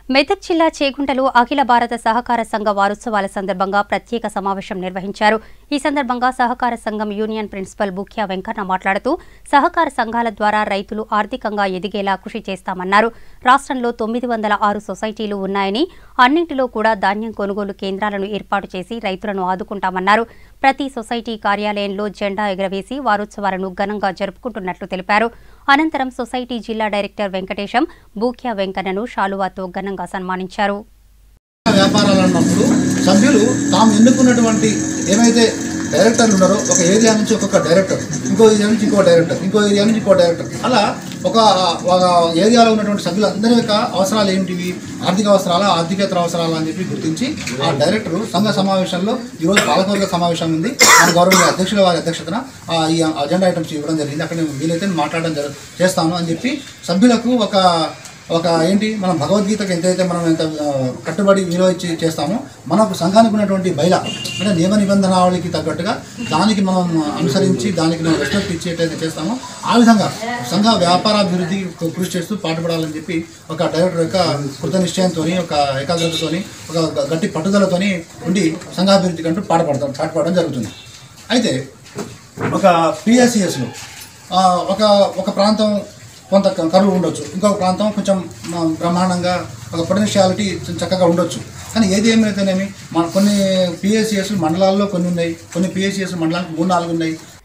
మెదక్ జిల్లా చేగుంటలో అఖిల భారత సహకార సంఘ వారోత్సవాల సందర్భంగా ప్రత్యేక సమావేశం నిర్వహించారు ఈ సందర్భంగా సహకార సంఘం యూనియన్ ప్రిన్సిపల్ బుఖ్యా వెంకన్న మాట్లాడుతూ సహకార సంఘాల ద్వారా రైతులు ఆర్థికంగా ఎదిగేలా కృషి చేస్తామన్నారు రాష్ట్రంలో తొమ్మిది వందల ఆరు సొసైటీలు ఉన్నాయని అన్నింటిలో కూడా ధాన్యం కొనుగోలు కేంద్రాలను ఏర్పాటు చేసి రైతులను ఆదుకుంటామన్నారు ప్రతి సొసైటీ కార్యాలయంలో జెండా ఎగురవేసి వారోత్సవాలను ఘనంగా జరుపుకుంటున్నట్లు తెలిపారు అనంతరం సొసైటీ జిల్లా డైరెక్టర్ వెంకటేశం బూఖ్యా వెంకన్నను షాలువాతో ఘనంగా సన్మానించారు వ్యాపారాలు అన్నప్పుడు సభ్యులు తాము ఎన్నుకున్నటువంటి ఏమైతే డైరెక్టర్లు ఉన్నారో ఒక ఏరియా నుంచి ఒక్కొక్క డైరెక్టర్ ఇంకో ఏరియా నుంచి ఇంకో డైరెక్టర్ ఇంకో ఏరియా నుంచి ఇంకో డైరెక్టర్ అలా ఒక ఒక ఏరియాలో ఉన్నటువంటి సభ్యులందరి యొక్క అవసరాలు ఏంటివి ఆర్థిక అవసరాలా ఆర్థికేతర అవసరాలా అని చెప్పి గుర్తించి ఆ డైరెక్టర్ సంఘ సమావేశంలో ఈరోజు పాలకవర్గ సమావేశం ఉంది మన గౌరవ అధ్యక్షుల వారి అధ్యక్షతన ఆ ఈ అజెండా ఐటమ్స్ ఇవ్వడం జరిగింది అక్కడ నేను వీలైతే మాట్లాడడం జరు చేస్తాను అని చెప్పి సభ్యులకు ఒక ఒక ఏంటి మనం భగవద్గీతకు ఎంతైతే మనం ఎంత ఆ, కట్టుబడి విలువ ఇచ్చి చేస్తామో మనకు సంఘానికి ఉన్నటువంటి బయల అంటే నియమ నిబంధనావళికి తగ్గట్టుగా దానికి మనం అనుసరించి దానికి మనం రెస్పెక్ట్ ఇచ్చేటైతే చేస్తామో ఆ విధంగా సంఘ వ్యాపారాభివృద్ధి కృషి చేస్తూ పాటుపడాలని చెప్పి ఒక డైరెక్టర్ యొక్క కృత నిశ్చయంతో ఒక ఏకాగ్రతతోని ఒక గ- గట్టి పట్టుదలతోని ఉండి సంఘాభివృద్ధికి అంటూ పాటుపడతాం పాటుపడడం జరుగుతుంది అయితే ఒక పిఎస్సిఎస్లో ఒక ఒక ప్రాంతం కొంత క- కరువు ఉండొచ్చు ఇంకొక ప్రాంతం కొంచెం మ, బ్రహ్మాండంగా ఒక పొటెన్షియాలిటీ చక్కగా ఉండొచ్చు కానీ ఏది ఏమైతేనేమి మన కొన్ని పిఎస్సిఎస్ మండలాల్లో కొన్ని ఉన్నాయి కొన్ని పిఎస్సిఎస్ మండలానికి మూడు నాలుగు ఉన్నాయి